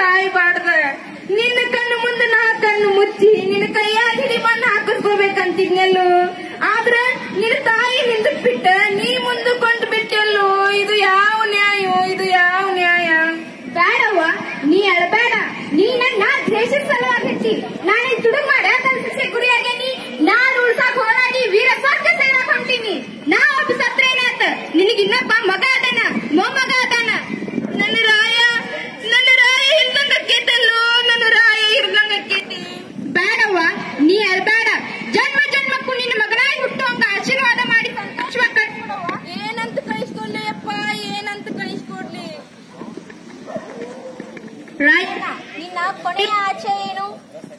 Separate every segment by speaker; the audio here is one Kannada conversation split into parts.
Speaker 1: ಸಾಯ್ಬಾರ್ದ ನಿನ್ನ ಕಣ್ಣು ಮುಂದೆ ನಾ ಕಣ್ಣು ಮುಚ್ಚಿ ನಿನ್ನ ಕೈಯಾಗ ಹಿಡಿ ಮಣ್ಣು ಹಾಕಿಸ್ಕೋಬೇಕಂತಿದ್ನೆಲ್ಲೋ ಆದ್ರ ನಿನ್ನ ತಾಯಿ ನಿಂದ ಬಿಟ್ಟ ನೀ ಮುಂದಕ್ಕೊಂಡು ಬಿಟ್ಟೆಲ್ಲೋ ಇದು ಯಾವ ನ್ಯಾಯ ಇದು ಯಾವ ನ್ಯಾಯ
Speaker 2: ಬೇಡವ್ವ ನೀ ಅಳಬೇಡ ನೀ ನನ್ನ ದೇಶದ ಸಲುವಾಗಿ ಹಚ್ಚಿ ನಾನು ತುಡುಗ್ ಮಾಡ ನನ್ನ ಶಿಕ್ಷೆ ಗುರಿಯಾಗೇನಿ ನಾನು ಉಳ್ಸಾಕ್ ಹೋರಾಡಿ ವೀರ ಸ್ವರ್ಗ ಸೇರಾಕ್ ಹೊಂಟೀನಿ ನಾ ಒಬ್ಬ ಸತ್ರ ಏನಾತ ನಿನಗೆ ಇನ್ನೊಬ್ಬ ಮಗ ಅದಾನ ಮೊಮ್ಮಗ ಅದಾನ
Speaker 1: ನನ್ನ ರಾಯ ನನ್ನ ರಾಯ ಇರ್ದಂಗ ಕೇತಲ್ಲೋ ನನ್ನ ರಾಯ ಇರ್ದಂಗ ಕೇತಿ
Speaker 2: ಬೇಡವ್ವ ನೀ ಅಳಬೇಡ ಜನ್ಮ ಜನ್ಮಕ್ಕೂ ನಿನ್ನ ಮಗನಾಗಿ ಹುಟ್ಟುವಂಗ ಆಶೀರ್ವಾದ ಮಾಡಿ ಸಂತೋಷವಾಗಿ ಕಳ್ಸ್ಕೊಡವ್ವ
Speaker 1: ಏನಂತ ಕಳಿಸ್ಕೊಡ್ಲಿ ಅಪ್ಪ ಏನಂತ ಕಳಿಸ್ಕೊಡ್ಲಿ
Speaker 2: ರಾಯಣ್ಣ
Speaker 3: ನಿನ್ನ ಕೊನೆಯ ಆಚೆ ಏನು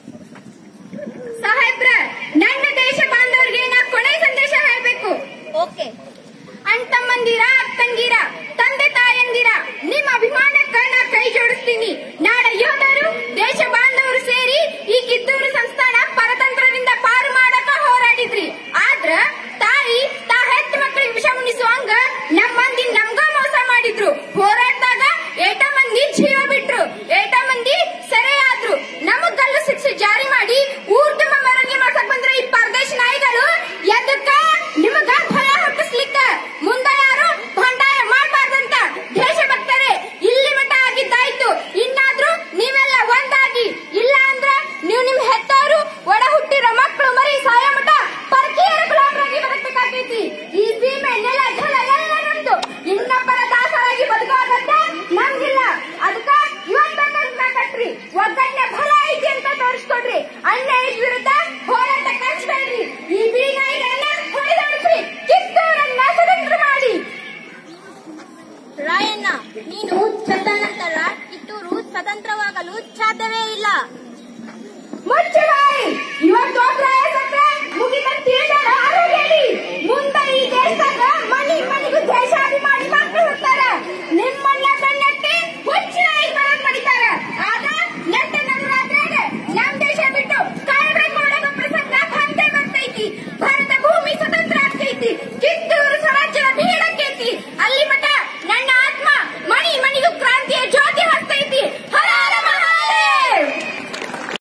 Speaker 2: ಸಾಹೇಬ್ರ ನನ್ನ ದೇಶ ಬಾಂಧವರಿಗೆ ನಾ ಕೊನೆ ಸಂದೇಶ ಹೇಳ್ಬೇಕು
Speaker 3: ಓಕೆ
Speaker 2: ಅಣ್ತಮ್ಮಂದಿರ ಅಕ್ಕಂದಿರ ತಂದೆ ತಾಯಂದಿರ ನಿಮ್ಮ ಅಭಿಮಾನಕ್ಕ ನಾ ಕೈ ಜೋಡಿಸ್ತೀನಿ ನಾಡ ಯೋಧರು ದೇಶ ಬಾಂಧವರು ಸೇರಿ ಈ ಕಿತ್ತೂರು ಸಂಸ್ಥಾನ ಪರತಂತ್ರದಿಂದ ಪಾರು ಮಾಡಕ ಹೋರಾಡಿದ್ರಿ ಆದ್ರ ತಾಯಿ ತಾ ಹೆತ್ತ ಮಕ್ಕಳಿಗೆ ವಿಷ ಉಣಿಸುವಂಗ ನಮ್ಮ ಮಂದಿ ನಮ್ಗ ಮೋಸ ಮಾಡಿದ್ರು ಹೋರಾಟದಾಗ ಏಟ ಮಂದಿ ಜೀವ ಬಿಟ್ರು ಏಟ ಮಂದಿ ಸೆರೆಯಾದ್ರು ನಮಗ್ ಗಲ್ಲು ಶಿಕ್ಷೆ ಜಾರಿ ಮಾಡಿ ಊರ್ದುಂಬ ಮೆರವಣಿಗೆ ಮಾಡ್ಸಕ್ ಬಂದ್ರ ಈ ಪರದೇಶ ನಾಯಿಗಳು ಎದಕ್ಕ ನಿಮಗ ಭಯ ಹುಟ್ಟಿಸ್ಲಿಕ್ಕ ಮುಂದ ಯಾರು ಭಂಡಾರ ಮಾಡಬಾರ್ದಂತ ದೇಶಭಕ್ತರೇ ಇಲ್ಲಿ ಮಠ ಆಗಿದ್ದಾಯ್ತು ಇನ್ನಾದ್ರೂ ನೀವೆಲ್ಲ ಒಂದಾಗಿ ಇಲ್ಲ ಅಂದ್ರ ನೀವು ನಿಮ್ ಹೆತ್ತವರು ಒಡ ಹುಟ್ಟಿರೋ ಮಕ್ಕಳು ಮರಿ ಸಾಯ ಮಠ ಪರಕೀಯರ ಗುಲಾಮರಾಗಿ ಬದುಕಬೇಕಾಗೈತಿ ಈ ಸೀಮೆ ನೆಲ ಜಲ ಎಲ್ಲ ನಮ್ದು ಇನ್ನೊಬ್ಬರ ದಾಸರಾಗಿ ಬದುಕೋದಂತ ನಮ್ಗಿಲ್ಲ ಅದಕ್ಕ ಇವತ್ತನ್ನ ಕಟ್ರಿ ಒಗ್ಗಣ್ಣ ಫಲ ಐತಿ ಅಂತ ತೋರಿಸ್ಕೊಡ್ರಿ ಅನ್ಯಾಯದ ವಿರುದ್ಧ ಹೋರಾಟ ಕಳಿಸ್ಬೇಡ್ರಿ ಈ ಬೀಗಾಯಿಗಳನ್ನ ಹೊಡೆದಾಡಿಸ್ರಿ ಕಿತ್ತೂರನ್ನ ಸ್ವತಂತ್ರ ಮಾಡಿ
Speaker 3: ರಾಯಣ್ಣ ನೀನು ಚಂದ ನಂತರ ಕಿತ್ತೂರು ಸ್ವತಂತ್ರವಾಗಲು ಸಾಧ್ಯವೇ ಇಲ್ಲ
Speaker 2: ಮುಚ್ಚು ಬಾಯಿ ಇವತ್ತು ಒಬ್ರ ಸತ್ರ ಮುಗಿದ ತಿಳಿದ ಆರು ಹೇಳಿ ಮುಂದ